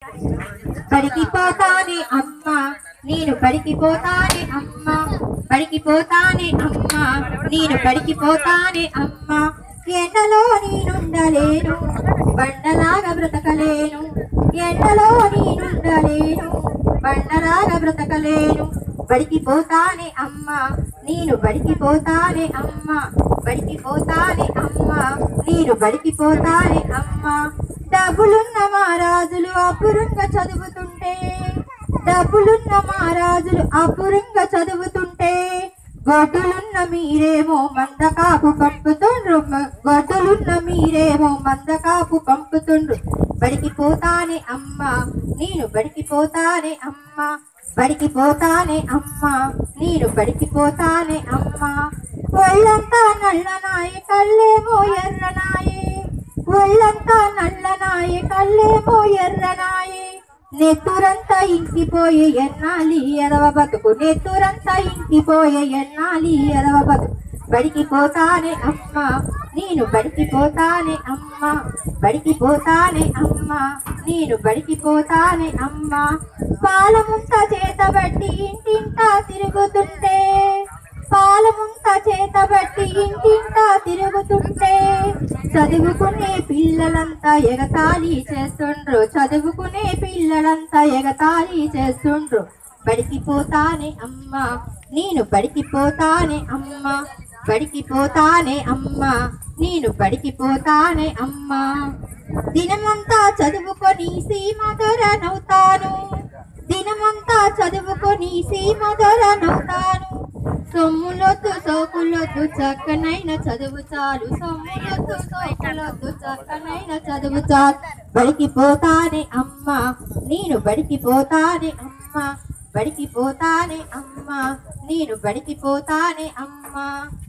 బడికి పోతానే అమ్మ నేను బడికి పోతానే అమ్మ బడికి పోతానే అమ్మ నేను బడికి పోతానే అమ్మ ఎండలో నేనుండలేను బండలాగా బ్రతకలేను ఎండలో నేనుండలేను బండలాగా బ్రతకలేను బడికి పోతానే అమ్మ నేను బడికి పోతానే అమ్మ బడికి పోతానే అమ్మ నేను బడికి పోతానే అమ్మ డబ్బులున్న మహారాజులు అపురంగా చదువుతుంటే డబ్బులున్న మహారాజులు అపురంగా చదువుతుంటే గొడ్డులున్న మీరేమో మందకాపు పంపుతుండ్రు మ- గొడ్డులున్న మీరేమో మందకాపు పంపుతుండ్రు బడికి పోతానే అమ్మ నేను బడికి పోతానే అమ్మ బడికి పోతానే అమ్మ నేను బడికి పోతానే అమ్మ ఒళ్ళంతా నల్లనాయే కళ్ళేమో ఎర్రనాయే ఒళ్ళంతా నల్లనాయే కళ్ళేమో ఎర్రనాయే నెత్తురంతా ఇంకిపోయే ఎన్నాలి ఎదవ బతుకు నెత్తురంతా ఇంకిపోయే ఎన్నాలి ఎదవ బతుకు బడికి పోతానే అమ్మ నేను బడికి పోతానే అమ్మ బడికి పోతానే అమ్మ నేను బడికి పోతానే అమ్మ పాలముంత చేతబట్టి ఇంటింటా తిరుగుతుంటే పాలముంత చేతబట్టి ఇంటింటా తిరుగుతుంటే చదువుకునే పిల్లలంతా ఎగతాళి చేస్తుండ్రు చదువుకునే పిల్లలంతా ఎగతాళి చేస్తుండ్రు బడికి పోతానే అమ్మ నేను బడికి పోతానే అమ్మ బడికి పోతానే అమ్మ నేను బడికి పోతానే అమ్మ దినమంతా చదువుకొని సీమధరనవుతాను దినమంతా చదువుకొని సీమధరనవుతాను సొమ్ములొద్దు సోకులొద్దు చక్కనైన చదువు చాలు సొమ్ములొద్దు సోకులొద్దు చక్కనైన చదువు చాలు బడికి పోతానే అమ్మ నేను బడికి పోతానే అమ్మ బడికి పోతానే అమ్మ నేను బడికి పోతానే అమ్మ